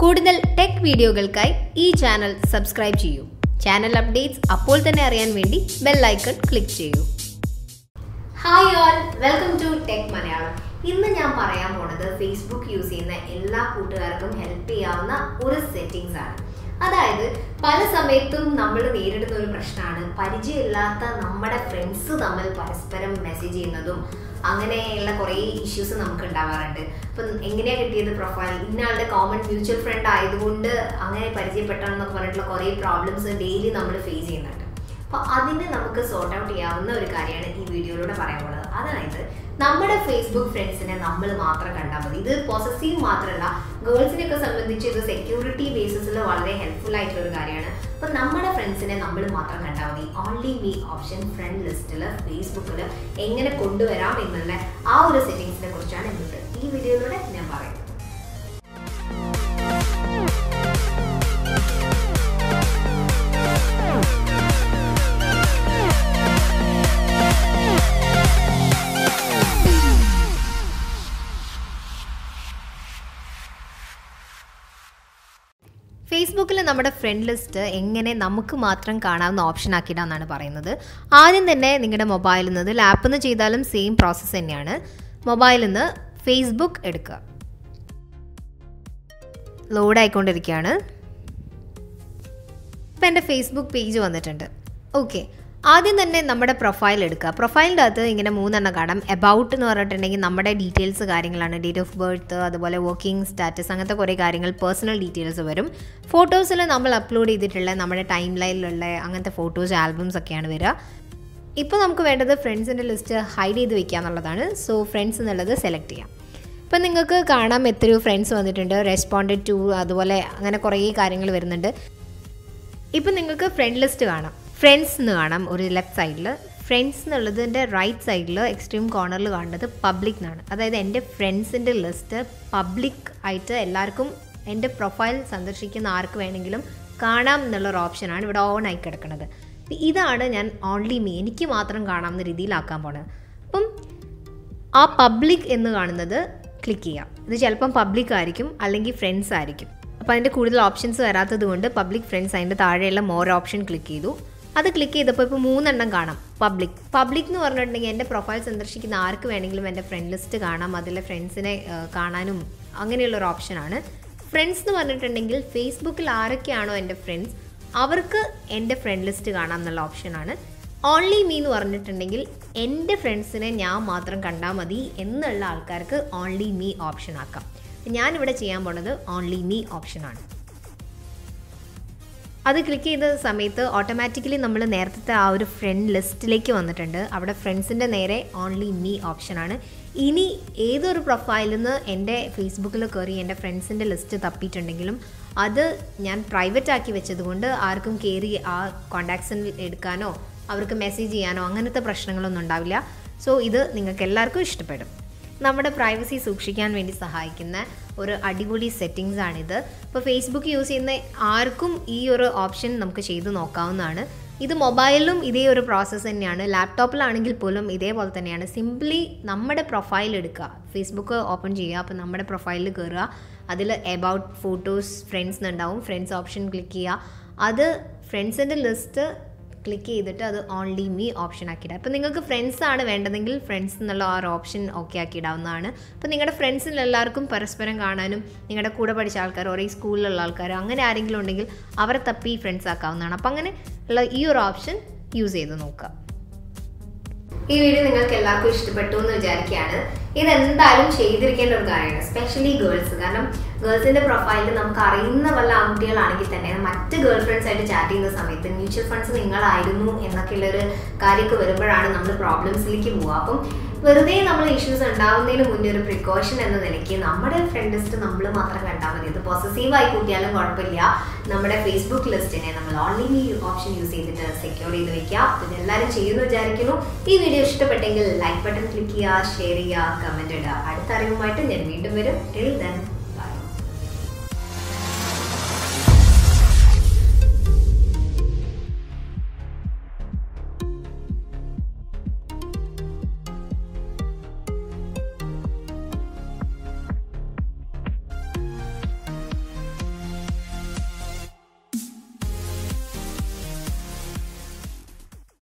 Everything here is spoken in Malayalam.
കൂടുതൽ ടെക് വീഡിയോകൾക്കായി ഈ ചാനൽ സബ്സ്ക്രൈബ് ചെയ്യൂ ചാനൽ അപ്ഡേറ്റ്സ് അപ്പോൾ തന്നെ അറിയാൻ വേണ്ടി ബെൽ ഐക്കൺ ക്ലിക്ക് ചെയ്യൂ hi all welcome to tech Malayalam ഇന്ന് ഞാൻ പറയാൻ പോണത് ഫേസ്ബുക്ക് യൂസ് ചെയ്യുന്ന എല്ലാ കൂട്ടുകാർക്കും ഹെൽപ്പ് ചെയ്യാവുന്ന ഒരു സെറ്റിംഗ്സ് ആണ് അതായത് പല സമയത്തും നമ്മൾ നേരിടുന്ന ഒരു പ്രശ്നമാണ് പരിചയമില്ലാത്ത നമ്മുടെ ഫ്രണ്ട്സ് തമ്മിൽ പരസ്പരം മെസ്സേജ് ചെയ്യുന്നതും അങ്ങനെയുള്ള കുറേ ഇഷ്യൂസ് നമുക്ക് ഉണ്ടാവാറുണ്ട് അപ്പം എങ്ങനെയാണ് കിട്ടിയത് പ്രൊഫൈൽ ഇന്നയാളുടെ കോമൺ മ്യൂച്വൽ ഫ്രണ്ട് ആയതുകൊണ്ട് അങ്ങനെ പരിചയപ്പെട്ടാണെന്നൊക്കെ പറഞ്ഞിട്ടുള്ള കുറേ പ്രോബ്ലംസ് ഡെയിലി നമ്മൾ ഫേസ് ചെയ്യുന്നുണ്ട് അപ്പോൾ അതിനെ നമുക്ക് സോർട്ട് ഔട്ട് ചെയ്യാവുന്ന ഒരു കാര്യമാണ് ഈ വീഡിയോയിലൂടെ പറയാൻ പോകുന്നത് അതായത് നമ്മുടെ ഫേസ്ബുക്ക് ഫ്രണ്ട്സിനെ നമ്മൾ മാത്രം കണ്ടാൽ മതി ഇത് പോസസീവ് മാത്രമല്ല ഗേൾസിനെയൊക്കെ സംബന്ധിച്ച് ഇത് സെക്യൂരിറ്റി ബേസിസിൽ വളരെ ഹെൽപ്ഫുൾ ആയിട്ടുള്ള ഒരു കാര്യമാണ് അപ്പം നമ്മുടെ ഫ്രണ്ട്സിനെ നമ്മൾ മാത്രം കണ്ടാൽ മതി ഓൺലി മീ ഓപ്ഷൻ ഫ്രണ്ട് ലിസ്റ്റിൽ ഫേസ്ബുക്കിൽ എങ്ങനെ കൊണ്ടുവരാം എന്നുള്ള ആ ഒരു സെറ്റിങ്സിനെ കുറിച്ചാണ് ഇന്നത്തെ ഈ വീഡിയോയിലൂടെ ഞാൻ പറയുന്നത് ഫേസ്ബുക്കിൽ നമ്മുടെ ഫ്രണ്ട് ലിസ്റ്റ് എങ്ങനെ നമുക്ക് മാത്രം കാണാവുന്ന ഓപ്ഷൻ ആക്കിയിടാന്നാണ് പറയുന്നത് ആദ്യം തന്നെ നിങ്ങളുടെ മൊബൈലിൽ നിന്ന് ഇതിൽ ആപ്പിൽ നിന്ന് ചെയ്താലും സെയിം പ്രോസസ്സ് തന്നെയാണ് മൊബൈലിൽ നിന്ന് ഫേസ്ബുക്ക് എടുക്കുക ലോഡ് ആയിക്കൊണ്ടിരിക്കുകയാണ് ഇപ്പം എൻ്റെ ഫേസ്ബുക്ക് പേജ് വന്നിട്ടുണ്ട് ഓക്കെ ആദ്യം തന്നെ നമ്മുടെ പ്രൊഫൈൽ എടുക്കുക പ്രൊഫൈലിൻ്റെ അകത്ത് ഇങ്ങനെ മൂന്നെണ്ണം കാണാം എബൌട്ട് എന്ന് പറഞ്ഞിട്ടുണ്ടെങ്കിൽ നമ്മുടെ ഡീറ്റെയിൽസ് കാര്യങ്ങളാണ് ഡേറ്റ് ഓഫ് ബർത്ത് അതുപോലെ വർക്കിംഗ് സ്റ്റാറ്റസ് അങ്ങനത്തെ കുറേ കാര്യങ്ങൾ പേഴ്സണൽ ഡീറ്റെയിൽസ് വരും ഫോട്ടോസിൽ നമ്മൾ അപ്ലോഡ് ചെയ്തിട്ടുള്ള നമ്മുടെ ടൈം ലൈനിലുള്ള അങ്ങനത്തെ ഫോട്ടോസ് ആൽബംസ് ഒക്കെയാണ് വരിക ഇപ്പോൾ നമുക്ക് വേണ്ടത് ഫ്രണ്ട്സിൻ്റെ ലിസ്റ്റ് ഹൈഡ് ചെയ്ത് വെക്കുക എന്നുള്ളതാണ് സോ ഫ്രണ്ട്സ് എന്നുള്ളത് സെലക്ട് ചെയ്യാം ഇപ്പം നിങ്ങൾക്ക് കാണാം എത്രയോ ഫ്രണ്ട്സ് വന്നിട്ടുണ്ട് റെസ്പോണ്ടഡ് ടു അതുപോലെ അങ്ങനെ കുറേ കാര്യങ്ങൾ വരുന്നുണ്ട് ഇപ്പം നിങ്ങൾക്ക് ഫ്രണ്ട് ലിസ്റ്റ് കാണാം ഫ്രണ്ട്സ് എന്ന് കാണാം ഒരു ലെഫ്റ്റ് സൈഡിൽ ഫ്രണ്ട്സ് എന്നുള്ളതിൻ്റെ റൈറ്റ് സൈഡിൽ എക്സ്ട്രീം കോർണറിൽ കാണുന്നത് പബ്ലിക് എന്നാണ് അതായത് എൻ്റെ ഫ്രണ്ട്സിൻ്റെ ലിസ്റ്റ് പബ്ലിക് ആയിട്ട് എല്ലാവർക്കും എൻ്റെ പ്രൊഫൈൽ സന്ദർശിക്കുന്ന ആർക്ക് വേണമെങ്കിലും കാണാം എന്നുള്ളൊരു ഓപ്ഷനാണ് ഇവിടെ ഓൺ ആയി കിടക്കുന്നത് ഇതാണ് ഞാൻ ഓൺലി മീ എനിക്ക് മാത്രം കാണാവുന്ന രീതിയിലാക്കാൻ പോണത് അപ്പം ആ പബ്ലിക് എന്ന് കാണുന്നത് ക്ലിക്ക് ചെയ്യാം ഇത് ചിലപ്പം പബ്ലിക് ആയിരിക്കും അല്ലെങ്കിൽ ഫ്രണ്ട്സ് ആയിരിക്കും അപ്പോൾ അതിൻ്റെ കൂടുതൽ ഓപ്ഷൻസ് വരാത്തത് കൊണ്ട് പബ്ലിക് ഫ്രണ്ട്സ് അതിൻ്റെ താഴെയുള്ള മോർ ഓപ്ഷൻ ക്ലിക്ക് ചെയ്തു അത് ക്ലിക്ക് ചെയ്തപ്പോൾ ഇപ്പോൾ മൂന്നെണ്ണം കാണാം പബ്ലിക് പബ്ലിക് എന്ന് പറഞ്ഞിട്ടുണ്ടെങ്കിൽ എൻ്റെ പ്രൊഫൈൽ സന്ദർശിക്കുന്ന ആർക്ക് വേണമെങ്കിലും എൻ്റെ ഫ്രണ്ട് ലിസ്റ്റ് കാണാം അതിലെ ഫ്രണ്ട്സിനെ കാണാനും അങ്ങനെയുള്ള ഒരു ഓപ്ഷനാണ് ഫ്രണ്ട്സ് എന്ന് പറഞ്ഞിട്ടുണ്ടെങ്കിൽ ഫേസ്ബുക്കിൽ ആരൊക്കെയാണോ എൻ്റെ ഫ്രണ്ട്സ് അവർക്ക് എൻ്റെ ഫ്രണ്ട് ലിസ്റ്റ് കാണാം എന്നുള്ള ഓപ്ഷനാണ് ഓൺലി മീ എന്ന് പറഞ്ഞിട്ടുണ്ടെങ്കിൽ എൻ്റെ ഫ്രണ്ട്സിനെ ഞാൻ മാത്രം കണ്ടാൽ മതി എന്നുള്ള ആൾക്കാർക്ക് ഓൺലി മീ ഓപ്ഷൻ ആക്കാം ഞാനിവിടെ ചെയ്യാൻ പോണത് ഓൺലി മീ ഓപ്ഷനാണ് അത് ക്ലിക്ക് ചെയ്ത സമയത്ത് ഓട്ടോമാറ്റിക്കലി നമ്മൾ നേരത്തെ ആ ഒരു ഫ്രണ്ട് ലിസ്റ്റിലേക്ക് വന്നിട്ടുണ്ട് അവിടെ ഫ്രണ്ട്സിൻ്റെ നേരെ ഓൺലി മീ ഓപ്ഷനാണ് ഇനി ഏതൊരു പ്രൊഫൈലിൽ നിന്ന് എൻ്റെ ഫേസ്ബുക്കിൽ കയറി എൻ്റെ ഫ്രണ്ട്സിൻ്റെ ലിസ്റ്റ് തപ്പിയിട്ടുണ്ടെങ്കിലും അത് ഞാൻ പ്രൈവറ്റ് ആക്കി വെച്ചതുകൊണ്ട് ആർക്കും കയറി ആ കോണ്ടാക്ട്സിൽ എടുക്കാനോ അവർക്ക് മെസ്സേജ് ചെയ്യാനോ അങ്ങനത്തെ പ്രശ്നങ്ങളൊന്നും ഉണ്ടാവില്ല സോ ഇത് നിങ്ങൾക്ക് എല്ലാവർക്കും ഇഷ്ടപ്പെടും നമ്മുടെ പ്രൈവസി സൂക്ഷിക്കാൻ വേണ്ടി സഹായിക്കുന്ന ഒരു അടിപൊളി സെറ്റിങ്സ് ആണിത് ഇപ്പോൾ ഫേസ്ബുക്ക് യൂസ് ചെയ്യുന്ന ആർക്കും ഈ ഒരു ഓപ്ഷൻ നമുക്ക് ചെയ്ത് നോക്കാവുന്നതാണ് ഇത് മൊബൈലിലും ഇതേ ഒരു പ്രോസസ്സ് തന്നെയാണ് ലാപ്ടോപ്പിലാണെങ്കിൽ പോലും ഇതേപോലെ തന്നെയാണ് സിംപ്ലി നമ്മുടെ പ്രൊഫൈൽ എടുക്കുക ഫേസ്ബുക്ക് ഓപ്പൺ ചെയ്യുക അപ്പോൾ നമ്മുടെ പ്രൊഫൈലിൽ കയറുക അതിൽ എബൌട്ട് ഫോട്ടോസ് ഫ്രണ്ട്സ് എന്നുണ്ടാവും ഫ്രണ്ട്സ് ഓപ്ഷൻ ക്ലിക്ക് ചെയ്യുക അത് ഫ്രണ്ട്സിൻ്റെ ലിസ്റ്റ് ക്ലിക്ക് ചെയ്തിട്ട് അത് ഓൺലി മീ ഓപ്ഷൻ ആക്കിയിടുക അപ്പോൾ നിങ്ങൾക്ക് ഫ്രണ്ട്സ് ആണ് വേണ്ടതെങ്കിൽ ഫ്രണ്ട്സ് എന്നുള്ള ആ ഒരു ഓപ്ഷൻ ഓക്കെ ആക്കിയിടാവുന്നതാണ് അപ്പോൾ നിങ്ങളുടെ ഫ്രണ്ട്സിൽ എല്ലാവർക്കും പരസ്പരം കാണാനും നിങ്ങളുടെ കൂടെ പഠിച്ച ആൾക്കാർ ഒരേ സ്കൂളിലുള്ള ആൾക്കാർ അങ്ങനെ ആരെങ്കിലും ഉണ്ടെങ്കിൽ അവരെ തപ്പി ഫ്രണ്ട്സ് ആക്കാവുന്നതാണ് അപ്പോൾ അങ്ങനെ ഉള്ള ഈ ഒരു ഓപ്ഷൻ യൂസ് ചെയ്ത് നോക്കുക ഈ വീഡിയോ നിങ്ങൾക്ക് എല്ലാവർക്കും ഇഷ്ടപ്പെട്ടു എന്ന് വിചാരിക്കുകയാണ് ഇത് എന്തായാലും ചെയ്തിരിക്കേണ്ട ഒരു കാര്യമാണ് സ്പെഷ്യലി ഗേൾസ് കാരണം ഗേൾസിന്റെ പ്രൊഫൈലിൽ നമുക്ക് അറിയുന്ന വല്ല ആൺകുട്ടികളാണെങ്കിൽ തന്നെ മറ്റ് ഗേൾ ഫ്രണ്ട്സ് ആയിട്ട് ചാറ്റ് ചെയ്യുന്ന സമയത്ത് മ്യൂച്വൽ ഫണ്ട്സ് നിങ്ങളായിരുന്നു എന്നൊക്കെയുള്ള ഒരു കാര്യമൊക്കെ വരുമ്പോഴാണ് നമ്മൾ പ്രോബ്ലംസിലേക്ക് പോവുക അപ്പം വെറുതെ നമ്മൾ ഇഷ്യൂസ് ഉണ്ടാവുന്നതിന് മുന്നേ ഒരു പ്രിക്കോഷൻ എന്ന നിലയ്ക്ക് നമ്മുടെ ഫ്രണ്ട് ലിസ്റ്റ് നമ്മൾ മാത്രം കണ്ടാൽ മതി അത് പോസസീവായി കൂട്ടിയാലും കുഴപ്പമില്ല നമ്മുടെ ഫേസ്ബുക്ക് ലിസ്റ്റിനെ നമ്മൾ ഓൺലൈൻ ഓപ്ഷൻ യൂസ് ചെയ്തിട്ട് സെക്യൂർ ചെയ്ത് വെക്കുക അപ്പോൾ ഇതെല്ലാവരും ചെയ്യുന്നു വിചാരിക്കുന്നു ഈ വീഡിയോ ഇഷ്ടപ്പെട്ടെങ്കിൽ ലൈക്ക് ബട്ടൺ ക്ലിക്ക് ചെയ്യുക ഷെയർ ചെയ്യുക കമൻറ്റ് ഇടുക അടുത്ത അറിവുമായിട്ട് ഞാൻ വീണ്ടും വരും ടിൽ ദെൻ